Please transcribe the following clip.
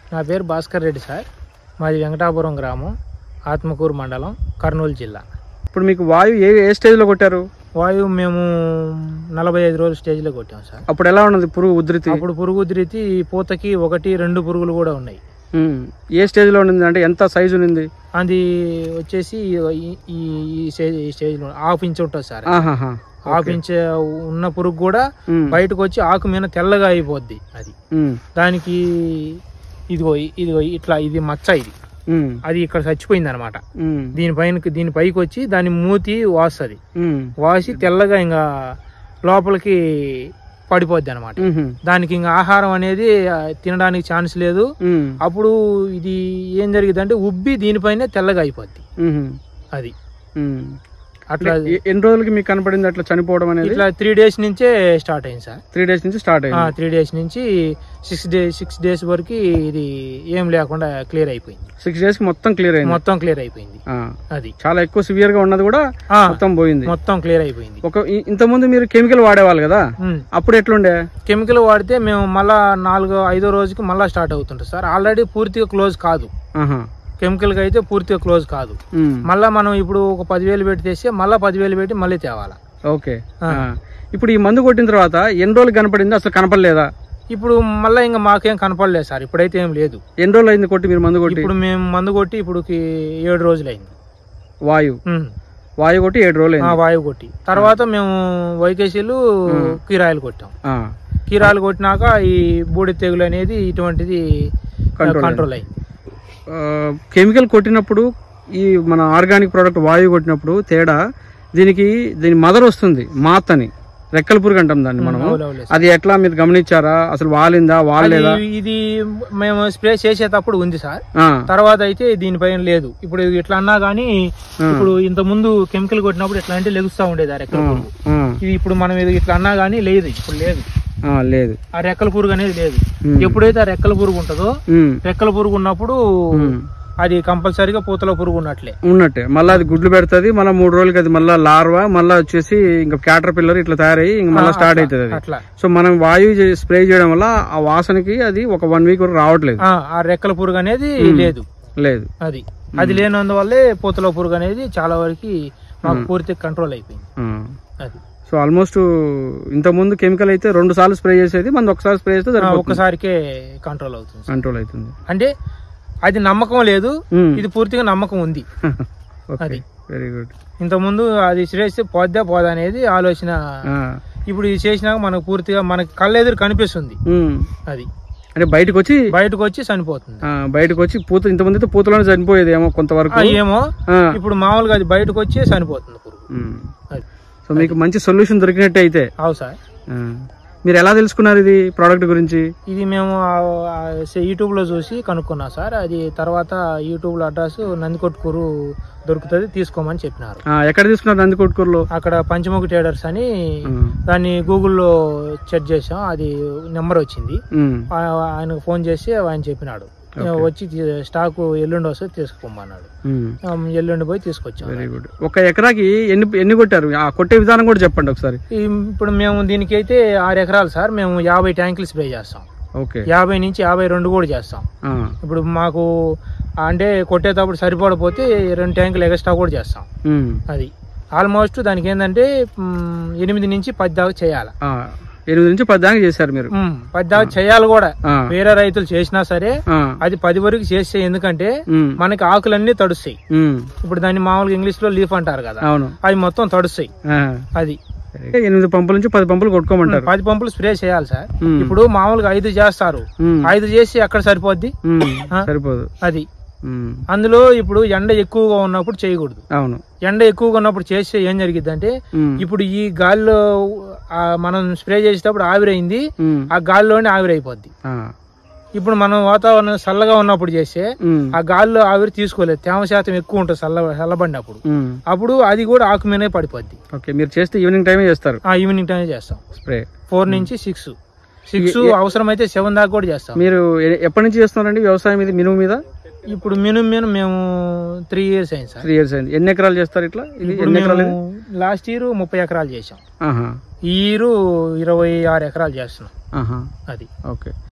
నా పేరు భాస్కర్ రెడ్డి సార్ మాది వెంకటాపురం గ్రామం ఆత్మకూరు మండలం కర్నూలు జిల్లా ఇప్పుడు మీకు వాయు ఏ ఏ స్టేజ్లో కొట్టారు వాయువు మేము నలభై ఐదు రోజుల స్టేజ్లో కొట్టాం సార్ అప్పుడు ఎలా ఉన్నది పురుగు ఉధృతి అప్పుడు పురుగు ఉధృతి పూతకి ఒకటి రెండు పురుగులు కూడా ఉన్నాయి ఉమ్. ఏ స్టేజ్లో ఉండింది అంటే ఎంత సైజు ఉంది అది వచ్చేసి ఈ- ఈ ఈ స్టేజ్ ఈ స్టేజ్లో హాఫ్ ఇంచ్ ఉంటుంది సార్ ఆహాహా హాఫ్ ఇంచ్ ఉన్న పురుగు కూడా ఉమ్. బయటకు వచ్చి ఆకు మీద తెల్లగా అయిపోద్ది అది ఉమ్. దానికి ఇదిగో ఇదిగో ఇట్లా ఇది మచ్చ ఇది ఉమ్. అది ఇక్కడ చచ్చిపోయింది అనమాట ఉమ్. దీనిపైన దీని పైకి వచ్చి దాని మూతి వాస్తుంది ఉమ్. వాసి తెల్లగా ఇంకా లోపలికి పడిపోద్ది అనమాట ఉహు. దానికి ఇంకా ఆహారం అనేది ఆ, తినడానికి ఛాన్స్ లేదు ఉమ్. అప్పుడు ఇది ఏం జరిగింది అంటే ఉబ్బి దీనిపైనే తెల్లగా అయిపోద్ది ఉహు. అది ఉమ్. అట్లా ఎ- ఎన్ని రోజులకి మీకు కనపడింది అట్లా చనిపోవడం అనేది ఇట్లా త్రీ డేస్ నుంచే స్టార్ట్ అయింది సార్ త్రీ డేస్ నుంచి స్టార్ట్ అయింది త్రీ డేస్ నుంచి సిక్స్ డేస్ సిక్స్ డేస్ వరకు ఇది ఏం లేకుండా క్లియర్ అయిపోయింది సిక్స్ డేస్ కి మొత్తం క్లియర్ అయింది మొత్తం క్లియర్ అయిపోయింది ఆ. అది చాలా ఎక్కువ సివియర్ గా ఉన్నది కూడా ఆ, మొత్తం పోయింది మొత్తం క్లియర్ అయిపోయింది ఒక ఇ- ఇంతకుముందు మీరు కెమికల్ వాడేవాళ్ళు కదా ఉమ్. అప్పుడు ఎట్లుండే కెమికల్ వాడితే మేము మళ్ళా నాలుగో ఐదో రోజుకి మళ్ళా స్టార్ట్ అవుతుంటుంది సార్ ఆల్రెడీ పూర్తిగా క్లోజ్ కాదు ఆహా. కెమికల్కి అయితే పూర్తిగా క్లోజ్ కాదు ఉమ్. మళ్ళా మనం ఇప్పుడు ఒక పదివేలు పెట్టి తెస్తే మళ్ళా పదివేలు పెట్టి మళ్ళీ తేవాలా ఓకే ఆ. ఆ. ఇప్పుడు ఈ మందు కొట్టిన తర్వాత ఎన్ని రోజులు కనపడింది అసలు కనపడలేదా ఇప్పుడు మళ్ళా ఇంకా మాకేం కనపడలేదు సార్ ఇప్పుడైతే ఏం లేదు ఎన్ని రోజులు అయింది కొట్టి మీరు మందు కొట్టి ఇప్పుడు మేము మందు కొట్టి ఇప్పుడుకి ఏడు రోజులు అయింది వాయు ఉమ్. వాయు కొట్టి ఏడు రోజులు ఆ, అయింది వాయువు కొట్టి తర్వాత మేము వైకేసీలు కీరాయిలు కొట్టాం ఆ. కీరాయిలు కొట్టినాక ఈ బూడి తెగులు అనేది ఇటువంటిది Control కంట్రోల్ అయింది ఆ, కెమికల్ కొట్టినప్పుడు ఈ మన ఆర్గానిక్ ప్రోడక్ట్ వాయువు కొట్టినప్పుడు తేడా దీనికి దీని మదర్ వస్తుంది మాత్ అని రెక్కల పురుగు అంటాం దాన్ని మనం అవునవులే సార్. అది ఎట్లా మీరు గమనించారా అసలు వాలిందా వాడలేదా అది- ఇది మేము స్ప్రే చేసేటప్పుడు ఉంది సార్ ఆ, తర్వాత అయితే దీనిపైన లేదు ఇప్పుడు ఇట్లా అన్నా గానీ ఇప్పుడు ఇంత ముందు కెమికల్ కొట్టినప్పుడు ఇట్లా అంటే లెగుస్తా ఉండేది ఆ రెక్కల ఆ, పురుగు ఆ, ఇది ఇప్పుడు మనం ఇది ఇట్లా అన్నా గానీ లేదు ఇప్పుడు లేదు ఆ, లేదు ఆ రెక్కల పురుగు అనేది లేదు ఉమ్. ఎప్పుడైతే ఆ రెక్కల పురుగు ఉంటుందో ఉమ్, రెక్కల పురుగు ఉన్నప్పుడు ఉమ్. అది కంపల్సరీగా పూతల పురుగు ఉన్నట్లే ఉన్నట్టే మళ్ళీ అది గుడ్లు పెడుతుంది మళ్ళీ మూడు రోజులకి అది మళ్ళీ లార్వా మళ్ళీ వచ్చేసి ఇంకా క్యాటర్ పిల్లర్ ఇట్లా తయారయ్యి ఇంక మళ్ళీ స్టార్ట్ అవుతుంది అది అట్లా సో మనం వాయువు చే- స్ప్రే చేయడం వల్ల ఆ వాసనకి అది ఒక వన్ వీక్ వరకు రావట్లేదు ఆ, ఆ రెక్కల పురుగు అనేది లేదు లేదు అది అది లేనందువల్లే పూతల పురుగు అనేది చాలా వరకు మాకు పూర్తిగా కంట్రోల్ అయిపోయింది ఆ. అది సో ఆల్మోస్ట్ ఇంతకుముందు కెమికల్ అయితే రెండు సార్లు స్ప్రే చేసేది మనం ఒకసారి స్ప్రే చేస్తే ఆ, సరిపోతుంది ఒక్కసారికే కంట్రోల్ అవుతుంది కంట్రోల్ అవుతుంది అంటే అది నమ్మకం లేదు మ్మ్. ఇది పూర్తిగా నమ్మకం ఉంది ఓకే అది. వెరీ గుడ్ ఇంతకుముందు అది చేస్తే పోద్దా పోదా అనేది ఆలోచన ఇప్పుడు ఇది చేసినాక మనకు పూర్తిగా మనకి కళ్ళెదురు కనిపిస్తుంది అది అంటే బయటకు వచ్చి బయటకు వచ్చి చనిపోతుంది ఆ, బయటకు వచ్చి పూత ఇంతమంది అయితే పూతలోనే చనిపోయేది ఏమో కొంతవరకు ఆ, ఏమో ఆ. ఇప్పుడు మామూలుగా అది బయటకు వచ్చి చనిపోతుంది పురుగు మ్మ్. అది సో మీకు మంచి సొల్యూషన్ దొరికినట్టే అయితే అవు సార్ ఆ. మీరు ఎలా తెలుసుకున్నారు ఇది ప్రోడక్ట్ గురించి ఇది మేము యూట్యూబ్ లో చూసి కనుక్కున్నాం సార్ అది తర్వాత యూట్యూబ్ లో అడ్రస్ నందికొట్కూరు దొరుకుతుంది తీసుకోమని చెప్పినారు ఆ, ఎక్కడ తీసుకున్నారు నందికొట్కూరులో అక్కడ పంచముఖి ట్రేడర్స్ అని మ్మ్. దాన్ని గూగుల్లో చెక్ చేసాం అది నెంబర్ వచ్చింది మ్మ్. ఆ- ఆయనకు ఫోన్ చేసి ఆయన చెప్పినాడు వచ్చి తీ- స్టాక్ ఎల్లుండి వస్తే తీసుకుపోమన్నాడు మ్మ్. ఆ, ఎల్లుండి పోయి తీసుకొచ్చాం వెరీ గుడ్ ఒక ఎకరాకి ఎన్ని ఎన్ని కొట్టారు ఆ కొట్టే విధానం కూడా చెప్పండి ఒకసారి ఈ- ఇప్పుడు మేము దీనికి అయితే ఆరు ఎకరాలు సార్ మేము యాభై ట్యాంకులు స్ప్రే చేస్తాం ఓకే యాభై నుంచి యాభై రెండు కూడా చేస్తాం ఆ. ఇప్పుడు మాకు అంటే కొట్టేటప్పుడు సరిపడపోతే రెండు ట్యాంకులు ఎక్స్ట్రా కూడా చేస్తాం మ్మ్. అది ఆల్మోస్ట్ దానికి ఏంటంటే మ్, ఎనిమిది నుంచి పది దాకా చేయాలి ఆ. ఎనిమిది నుంచి పది దాకా చేశారు మీరు మ్, పది దాకా చేయాలి కూడా ఆ. వేరే రైతులు చేసినా సరే ఆ. అది పది వరకు చేస్తే ఎందుకంటే మ్మ్. మనకి ఆకులన్నీ తడుస్తాయి మ్మ్. ఇప్పుడు దాన్ని మామూలుగా ఇంగ్లీష్ లో లీఫ్ అంటారు కదా అవును అవి మొత్తం తడుస్తాయి ఆ. అది ఎనిమిది పంపుల నుంచి పది పంపులు కొట్టుకోమంటారు పది పంపులు స్ప్రే చేయాలి సార్ మ్మ్. ఇప్పుడు మామూలుగా ఐదు చేస్తారు మ్మ్. ఐదు చేసి అక్కడ సరిపోద్ది మ్మ్. ఆ? సరిపోదు అది మ్మ్. అందులో ఇప్పుడు ఎండ ఎక్కువగా ఉన్నప్పుడు చేయకూడదు అవును ఎండ ఎక్కువగా ఉన్నప్పుడు చేస్తే ఏం జరిగిద్ది అంటే మ్మ్. ఇప్పుడు ఈ గాలిలో ఆ, మనం స్ప్రే చేసేటప్పుడు ఆవిరైంది మ్మ్. ఆ గాలిలోనే ఆవిరైపోద్ది ఆ. ఇప్పుడు మనం వాతావరణం చల్లగా ఉన్నప్పుడు చేస్తే మ్మ్. ఆ గాలిలో ఆవిరి తీసుకోలేదు తేమ శాతం ఎక్కువ ఉంటుంది చల్ల చల్లబడినప్పుడు మ్మ్. అప్పుడు అది కూడా ఆకు మీదనే పడిపోద్ది ఓకే మీరు చేస్తే ఈవినింగ్ టైమే చేస్తారు ఆ ఈవినింగ్ టైం చేస్తాం స్ప్రే ఫోర్ నుంచి సిక్స్ సిక్స్ అవసరమైతే సెవెన్ దాకా కూడా చేస్తాం మీరు ఎ- ఎప్పటి నుంచి చేస్తున్నారండి వ్యవసాయం ఇది మినుము మీద ఇప్పుడు మినిమం మినిమం మేము త్రీ ఇయర్స్ అయింది సార్ త్రీ ఇయర్స్ అయింది ఎన్ని ఎకరాలు చేస్తారు ఇట్లా ఇది ఇప్పుడు ఎన్ని ఎకరాలు ఇది? మేము లాస్ట్ ఇయర్ ముప్పై ఎకరాలు చేసాం ఆహా ఈ ఇయర్ ఇరవై ఆరు ఎకరాలు చేస్తున్నాం ఆహా అది ఓకే